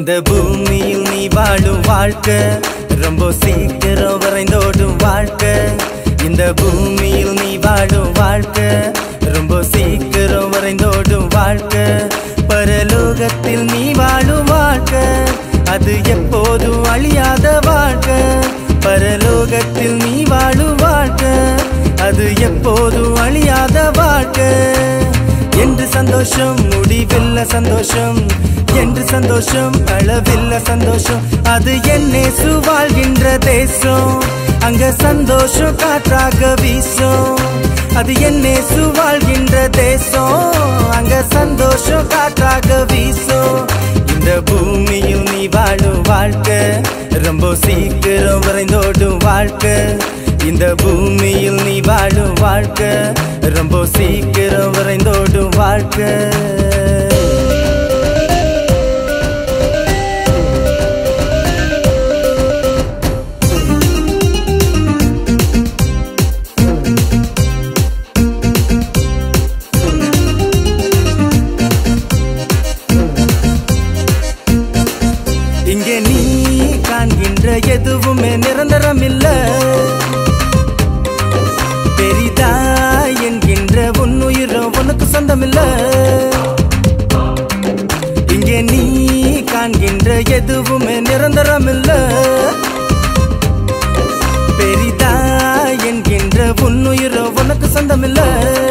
இந்த பூமியில் நீ வாழும் வாழ்க்கை ரொம்ப சீக்கிரம் வரைந்தோடும் வாழ்க்கை இந்த பூமியில் நீ வாழும் வாழ்க்கை ரொம்ப சீக்கிரம் வரைந்தோடும் வாழ்க்கை பரலோகத்தில் நீ வாழும் வாழ்க்கை அது எப்போதும் அழியாத வாழ்க்கை பரலோகத்தில் நீ வாழும் வாழ்க்கை அது எப்போதும் அழியாத வாழ்க்கை என்று சந்தோஷம் முடிவில்ல சந்தோஷம் என்று சந்தோஷம் அளவில்ல சந்தோஷம் அது என்னேசு வாழ்கின்ற தேசம் அங்க சந்தோஷம் காற்றாக வீசும் அது என்னேசு வாழ்கின்ற தேசம் அங்க சந்தோஷம் காற்றாக வீசும் இந்த பூமியில் நீ வாழும் வாழ்க்கை ரொம்ப சீக்கிரம் விரைந்தோடும் வாழ்க்கை இந்த பூமியில் நீ வாழும் வாழ்க்கை ரொம்ப சீக்கிரம் விரைந்தோடும் வாழ்க்கை இங்கே நீ காண்கின்ற எதுவுமே நிரந்தரம் இல்ல பெரிதா என்கின்ற உன்னுயிரும் உனக்கு சொந்தம் இல்ல இங்கே நீ காண்கின்ற எதுவுமே நிரந்தரம் இல்ல பெரிதா என்கின்ற உன்னுயிரும் உனக்கு சொந்தம் இல்ல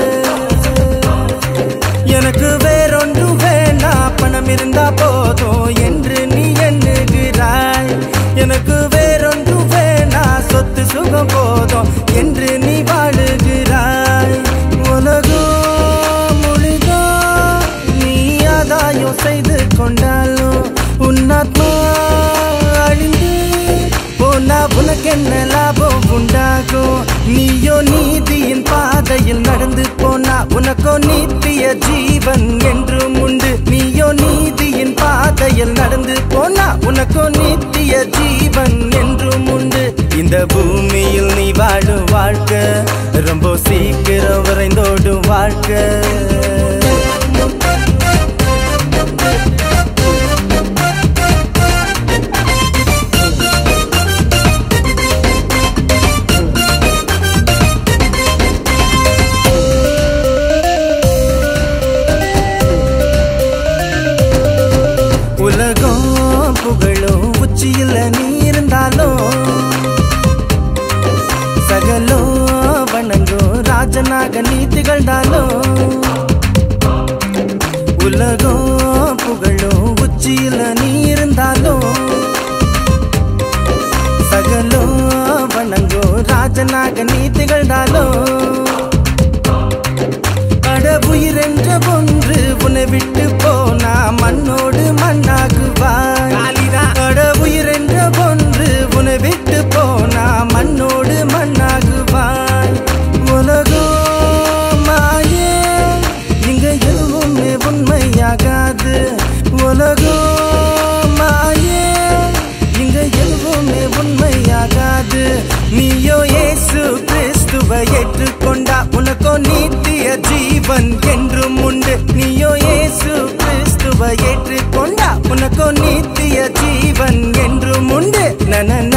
எனக்கு வேறொன்று வேணா பணம் இருந்தா போதும் என்று நீ எண்ணுகிறாய் எனக்கு வேறொன்று வேணா சொத்து சுகம் போதும் என்று நீ வாழுகிறாய் உலகம் முழுதோ நீ ஆதாயம் செய்து கொண்டாலும் உன்னாத்மா அழிந்து போனா உனக்கு என்ன லாபம் உண்டாகும் நீயோ நீதியின் பாதையில் நடந்து போனா உனக்கோ நித்திய ஜீவன் என்றும் உண்டு நீயோ நீதியின் பாதையில் நடந்து போனா உனக்கோ நித்திய ஜீவன் என்றும் உண்டு இந்த பூமியில் நீ வாழும் வாழ்க்கை ரொம்ப சீக்கிரம் விரைந்தோடும் வாழ்க்கை உலகம் புகழும் உச்சியில் நீ இருந்தாலும் சகலோ வணங்கும் ராஜனாக நீ திகழ்ந்தாலும் உலகம் புகழும் உச்சியில் நீ இருந்தாலும் சகலோ வணங்கும் ராஜனாக நீ திகழ்ந்தாலும் அடவுயிர் என்ற ஒன்று உன்னை விட்டு போனா மண்ணோடு மண்ணாகுவாய் அடவுயிர் என்ற ஒன்று உன்னை விட்டு போனா மண்ணோடு மண்ணாகுவாய் உலகோ மாயே இங்க எதுவுமே உண்மையாகாது உலகோ மாயே இங்க எதுவுமே உண்மையாகாது நீயோ இயேசு கிறிஸ்துவை ஏற்றுக்கொண்டா உனக்கோ நித்திய ஜீவன் என்றும் உண்டு நீயோ இயேசு கிறிஸ்துவை ஏற்றுக்கொண்டா உனக்கோ நித்திய ஜீவன் என்றும் உண்டு நன